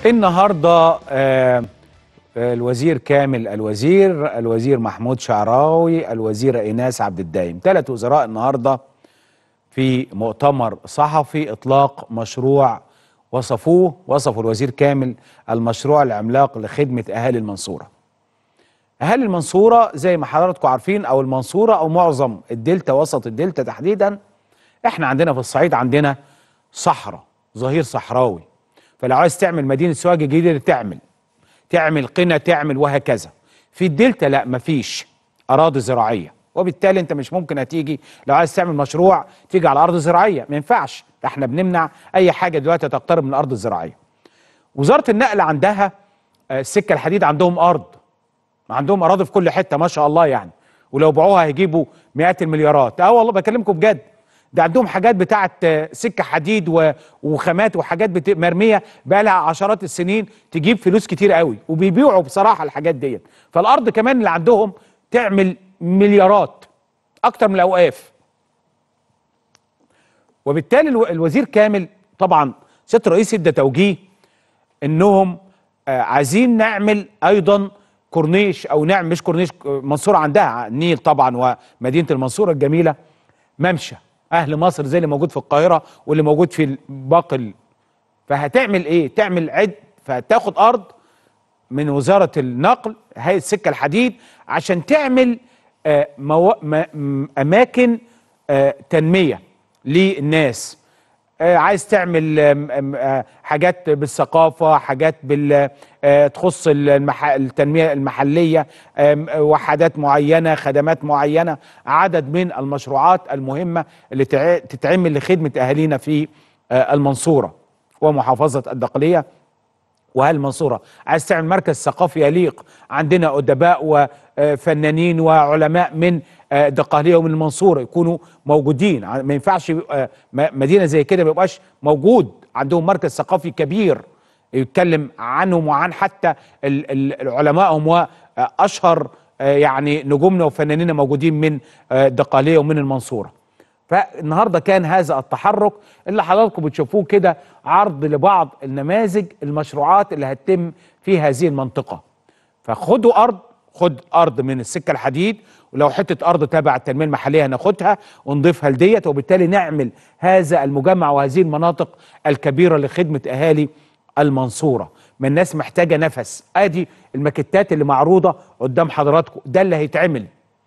النهارده آه، آه، الوزير كامل الوزير الوزير محمود شعراوي الوزير ايناس عبد الدايم ثلاث وزراء النهارده في مؤتمر صحفي اطلاق مشروع وصفوه وصفوا الوزير كامل المشروع العملاق لخدمه اهالي المنصوره اهالي المنصوره زي ما حضراتكم عارفين او المنصوره او معظم الدلتا وسط الدلتا تحديدا احنا عندنا في الصعيد عندنا صحراء ظهير صحراوي فلو عايز تعمل مدينه سوهاج جديده تعمل تعمل قنا تعمل وهكذا في الدلتا لا مفيش اراضي زراعيه وبالتالي انت مش ممكن هتيجي لو عايز تعمل مشروع تيجي على ارض زراعيه ما ينفعش احنا بنمنع اي حاجه دلوقتي تقترب من الارض الزراعيه وزاره النقل عندها آه، السكه الحديد عندهم ارض عندهم اراضي في كل حته ما شاء الله يعني ولو باعوها هيجيبوا مئات المليارات اه والله بكلمكم بجد ده عندهم حاجات بتاعه آه، سكه حديد و- وخامات وحاجات بت... مرميه بقى لها عشرات السنين تجيب فلوس كتير قوي وبيبيعوا بصراحه الحاجات ديت فالارض كمان اللي عندهم تعمل مليارات اكتر من الاوقاف وبالتالي الو- الوزير كامل طبعا سياده الرئيس ادى توجيه انهم آه، عايزين نعمل ايضا كورنيش او نعمل مش كورنيش آه، منصوره عندها النيل طبعا ومدينه المنصوره الجميله ممشى اهل مصر زي اللي موجود في القاهره واللي موجود في باقي ال- فهتعمل ايه؟ تعمل عد فتاخد ارض من وزاره النقل هيئه السكه الحديد عشان تعمل آه، مو... م... م- اماكن آه، تنميه للناس آه، عايز تعمل آم، آم، آه، حاجات بالثقافه حاجات بال آه، تخص المح... التنميه المحليه آم، آه، وحدات معينه خدمات معينه عدد من المشروعات المهمه اللي تع... تتعمل لخدمه اهالينا في آه، المنصوره ومحافظه الدقليه وهل المنصورة عايز تعمل مركز ثقافي يليق عندنا أدباء وفنانين وعلماء من آه، الدقهلية ومن المنصورة يكونوا موجودين ع- ما ينفعش آه، م- مدينة زي كده ما يبقاش موجود عندهم مركز ثقافي كبير يتكلم عنهم وعن حتى ال- ال- علمائهم وأشهر آه، يعني نجومنا وفنانينا موجودين من آه، الدقهلية ومن المنصورة فالنهارده كان هذا التحرك اللي حضراتكم بتشوفوه كده عرض لبعض النماذج المشروعات اللي هتتم في هذه المنطقه فخدوا ارض خد ارض من السكه الحديد ولو حته ارض تبع التنميه المحليه هناخدها ونضيفها لديت وبالتالي نعمل هذا المجمع وهذه المناطق الكبيره لخدمه اهالي المنصوره ما الناس محتاجه نفس ادي الماكيتات اللي معروضه قدام حضراتكم ده اللي هيتعمل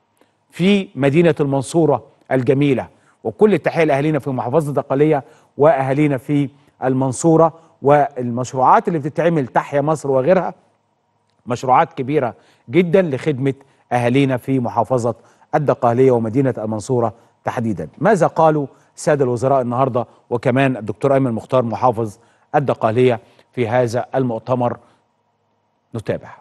في مدينة المنصورة الجميلة وكل التحية لأهالينا في محافظة الدقهلية وأهالينا في المنصورة والمشروعات اللي بتتعمل تحيا مصر وغيرها مشروعات كبيرة جدا لخدمة أهالينا في محافظة الدقهلية ومدينة المنصورة تحديدا ماذا قالوا السادة الوزراء النهاردة وكمان الدكتور أيمن مختار محافظ الدقهلية في هذا المؤتمر نتابع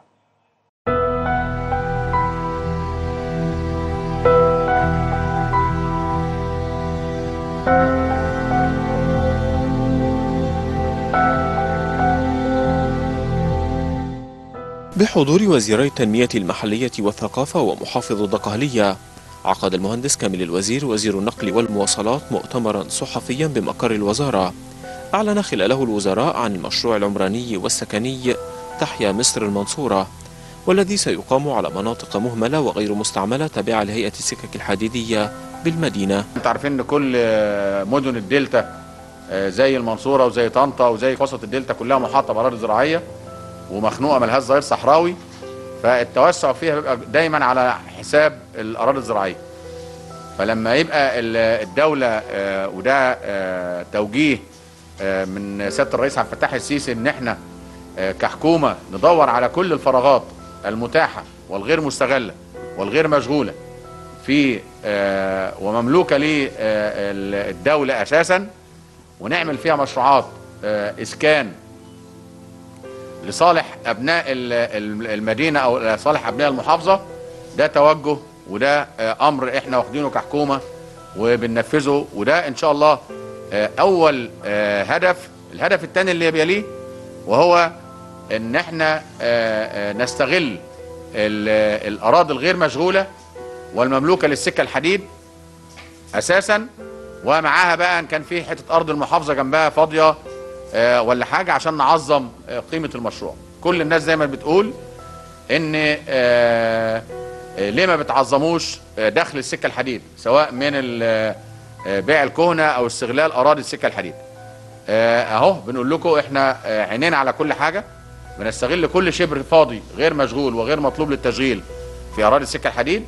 بحضور وزيري التنمية المحلية والثقافة ومحافظ الدقهلية عقد المهندس كامل الوزير وزير النقل والمواصلات مؤتمرا صحفيا بمقر الوزارة أعلن خلاله الوزراء عن المشروع العمراني والسكني تحيا مصر المنصورة والذي سيقام على مناطق مهملة وغير مستعملة تابعة لهيئة السكك الحديدية بالمدينة انتوا عارفين ان كل آه، مدن الدلتا آه، زي المنصوره وزي طنطا وزي وسط الدلتا كلها محاطه باراضي زراعيه ومخنوقه ملهاش ظهير صحراوي فالتوسع فيها بيبقى دايما على حساب الاراضي الزراعيه فلما يبقى ال- الدوله آه، وده آه، توجيه آه، من سياده الرئيس عبد الفتاح السيسي ان احنا آه، كحكومه ندور على كل الفراغات المتاحه والغير مستغله والغير مشغوله في آه، ومملوكه للدوله اساسا ونعمل فيها مشروعات آه، اسكان لصالح ابناء ال- ال- المدينه او لصالح ابناء المحافظه ده توجه وده آه، امر احنا واخدينه كحكومه وبننفذه وده ان شاء الله آه، اول آه، هدف الهدف الثاني اللي بيليه وهو ان احنا آه، آه، نستغل ال- الاراضي الغير مشغوله والمملوكه للسكه الحديد اساسا ومعاها بقى ان كان في حته ارض المحافظه جنبها فاضيه آه، ولا حاجه عشان نعظم آه، قيمه المشروع كل الناس زي ما بتقول ان آه، آه، ليه ما بتعظموش آه، دخل السكه الحديد سواء من ال- آه، بيع الكهنه او استغلال اراضي السكه الحديد آه، اهو بنقول لكم احنا آه، عينينا على كل حاجه بنستغل كل شبر فاضي غير مشغول وغير مطلوب للتشغيل في اراضي السكه الحديد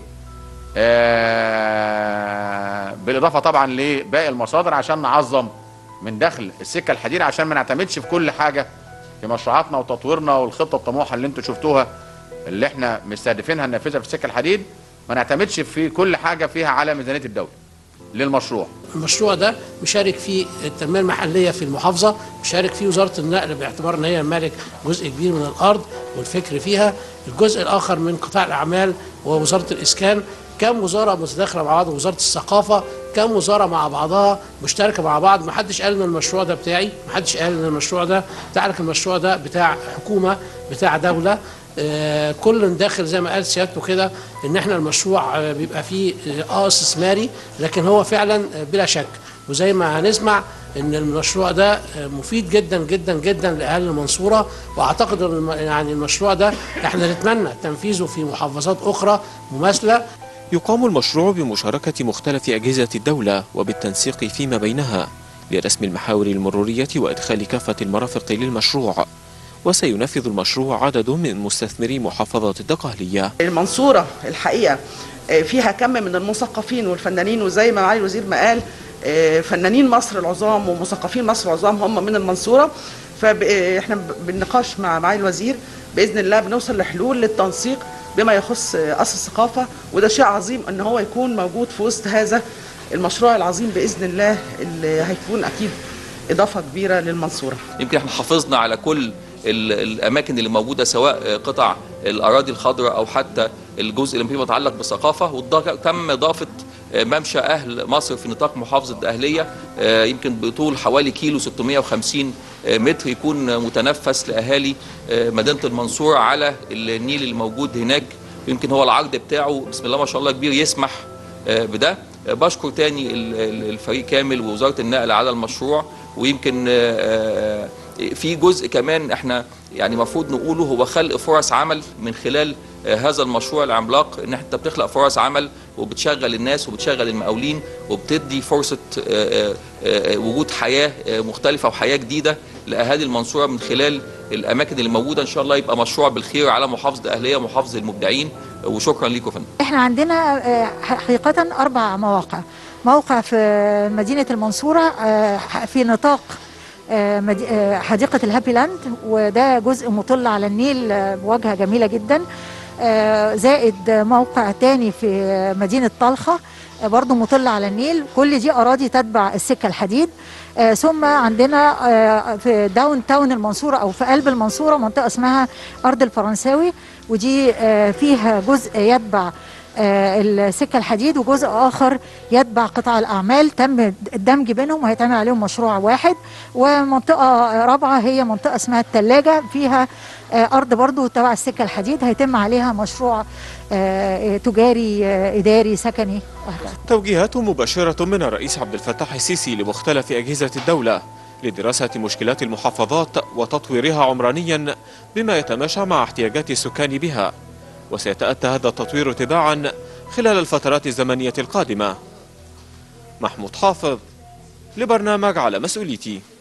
آه، بالاضافه طبعا لباقي المصادر عشان نعظم من دخل السكه الحديد عشان ما نعتمدش في كل حاجه في مشروعاتنا وتطويرنا والخطه الطموحه اللي انتم شفتوها اللي احنا مستهدفينها ننفذها في السكه الحديد ما نعتمدش في كل حاجه فيها على ميزانيه الدوله للمشروع المشروع ده مشارك فيه التنميه المحليه في المحافظه مشارك فيه وزاره النقل باعتبار ان هي مالك جزء كبير من الارض والفكر فيها الجزء الاخر من قطاع الاعمال ووزاره الاسكان كم وزاره متداخله مع بعض وزاره الثقافه كم وزاره مع بعضها مشتركه مع بعض ما حدش قال ان المشروع ده بتاعي ما حدش قال ان المشروع ده بتاع لك المشروع ده بتاع حكومه بتاع دوله آه، كل داخل زي ما قال سيادته كده ان احنا المشروع آه، بيبقى فيه اه استثماري لكن هو فعلا آه، بلا شك وزي ما هنسمع ان المشروع ده آه، مفيد جدا جدا جدا لاهالي المنصوره واعتقد ان الم- يعني المشروع ده احنا نتمنى تنفيذه في محافظات اخرى مماثله يقام المشروع بمشاركة مختلف أجهزة الدولة وبالتنسيق فيما بينها لرسم المحاور المرورية وإدخال كافة المرافق للمشروع وسينفذ المشروع عدد من مستثمري محافظة الدقهلية المنصورة الحقيقة آه، فيها كم من المثقفين والفنانين وزي ما معالي الوزير ما قال آه، فنانين مصر العظام ومثقفين مصر العظام هم من المنصورة فاحنا بالنقاش مع معالي الوزير بإذن الله بنوصل لحلول للتنسيق بما يخص آه، قصر الثقافة وده شيء عظيم ان هو يكون موجود في وسط هذا المشروع العظيم بإذن الله اللي هيكون أكيد إضافة كبيرة للمنصورة يمكن احنا حافظنا على كل ال- الاماكن اللي موجوده سواء قطع الاراضي الخضراء او حتى الجزء اللي فيما يتعلق بالثقافه وتم اضافه ممشى اهل مصر في نطاق محافظه الاهليه آه، يمكن بطول حوالي كيلو 650 متر يكون متنفس لاهالي آه، مدينه المنصوره على النيل الموجود هناك يمكن هو العرض بتاعه بسم الله ما شاء الله كبير يسمح آه، بده آه، بشكر تاني ال- ال- الفريق كامل ووزاره النقل على المشروع ويمكن آه، آه، في جزء كمان احنا يعني المفروض نقوله هو خلق فرص عمل من خلال آه، هذا المشروع العملاق ان انت بتخلق فرص عمل وبتشغل الناس وبتشغل المقاولين وبتدي فرصه آه، آه، آه، وجود حياه آه، مختلفه وحياه جديده لاهالي المنصوره من خلال الاماكن اللي موجوده ان شاء الله يبقى مشروع بالخير على محافظه الاهليه ومحافظه المبدعين وشكرا ليكم يا فندم احنا عندنا آه، حقيقة أربع مواقع موقع في مدينة المنصورة آه، في نطاق آه، مدي- آه، حديقة الهابي لاند وده جزء مطل على النيل آه، بواجهة جميلة جدا آه، زائد موقع تاني في مدينة طلخة آه، برضو مطل على النيل كل دي أراضي تتبع السكة الحديد آه، ثم عندنا آه، في داون تاون المنصورة أو في قلب المنصورة منطقة اسمها أرض الفرنساوي ودي آه، فيها جزء يتبع آه، السكة الحديد وجزء آخر يتبع قطاع الأعمال تم الدمج بينهم وهيتعمل عليهم مشروع واحد ومنطقة رابعة هي منطقة اسمها التلاجة فيها آه، أرض برضو تبع السكة الحديد هيتم عليها مشروع آه، تجاري آه، إداري سكني وهكذا توجيهات مباشرة من الرئيس عبد الفتاح السيسي لمختلف أجهزة الدولة لدراسة مشكلات المحافظات وتطويرها عمرانيا بما يتماشى مع احتياجات السكان بها وسيتأتى هذا التطوير تباعا خلال الفترات الزمنية القادمة محمود حافظ لبرنامج على مسؤوليتي